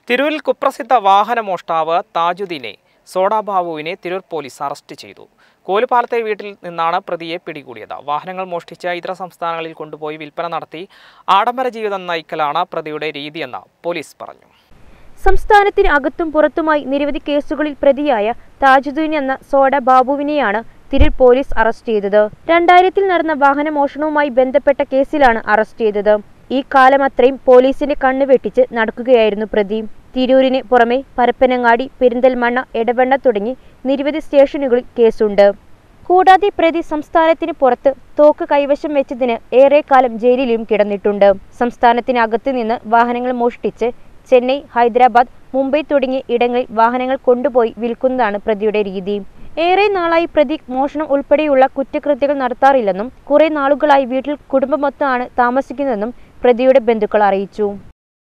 തിരൂരിൽ കുപ്രസിദ്ധ വാഹന മോഷ്ടാവ് താജുദ്ദീനെ സോഡാ ബാബുവിനെ തിരൂർ പോലീസ് അറസ്റ്റ് ചെയ്തു കോലുപാലത്തെ വീട്ടിൽ നിന്നാണ് പ്രതിയെ പിടികൂടിയത് വാഹനങ്ങൾ മോഷ്ടിച്ച് ഇതര സംസ്ഥാനങ്ങളിൽ കൊണ്ടുപോയി വിൽപ്പന നടത്തി ആഡംബര ജീവിതം നയിക്കലാണ് പ്രതിയുടെ രീതിയെന്ന് പോലീസ് പറഞ്ഞു സംസ്ഥാനത്തിന് അകത്തും പുറത്തുമായി നിരവധി കേസുകളിൽ പ്രതിയായ താജുദ്ദീൻ എന്ന സോഡ ബാബുവിനെയാണ് തിരൂർ പോലീസ് അറസ്റ്റ് ചെയ്തത് രണ്ടായിരത്തിൽ നടന്ന വാഹന മോഷണവുമായി ബന്ധപ്പെട്ട കേസിലാണ് അറസ്റ്റ് ചെയ്തത് ഈ കാലമത്രയും പോലീസിന്റെ കണ്ണ് വെട്ടിച്ച് നടക്കുകയായിരുന്നു പ്രതി തിരൂരിന് പുറമെ പരപ്പനങ്ങാടി പെരിന്തൽമണ്ണ എടവണ്ണ തുടങ്ങി നിരവധി സ്റ്റേഷനുകളിൽ കേസുണ്ട് കൂടാതെ പ്രതി സംസ്ഥാനത്തിന് പുറത്ത് തോക്ക് കൈവശം വെച്ചതിന് ഏറെക്കാലം ജയിലിലും കിടന്നിട്ടുണ്ട് സംസ്ഥാനത്തിനകത്ത് നിന്ന് വാഹനങ്ങൾ മോഷ്ടിച്ച് ചെന്നൈ ഹൈദരാബാദ് മുംബൈ തുടങ്ങിയ ഇടങ്ങളിൽ വാഹനങ്ങൾ കൊണ്ടുപോയി വിൽക്കുന്നതാണ് പ്രതിയുടെ രീതി ഏറെ നാളായി പ്രതി മോഷണം ഉൾപ്പെടെയുള്ള കുറ്റകൃത്യങ്ങൾ നടത്താറില്ലെന്നും കുറെ നാളുകളായി വീട്ടിൽ കുടുംബമൊത്തമാണ് താമസിക്കുന്നതെന്നും പ്രതിയുടെ ബന്ധുക്കൾ അറിയിച്ചു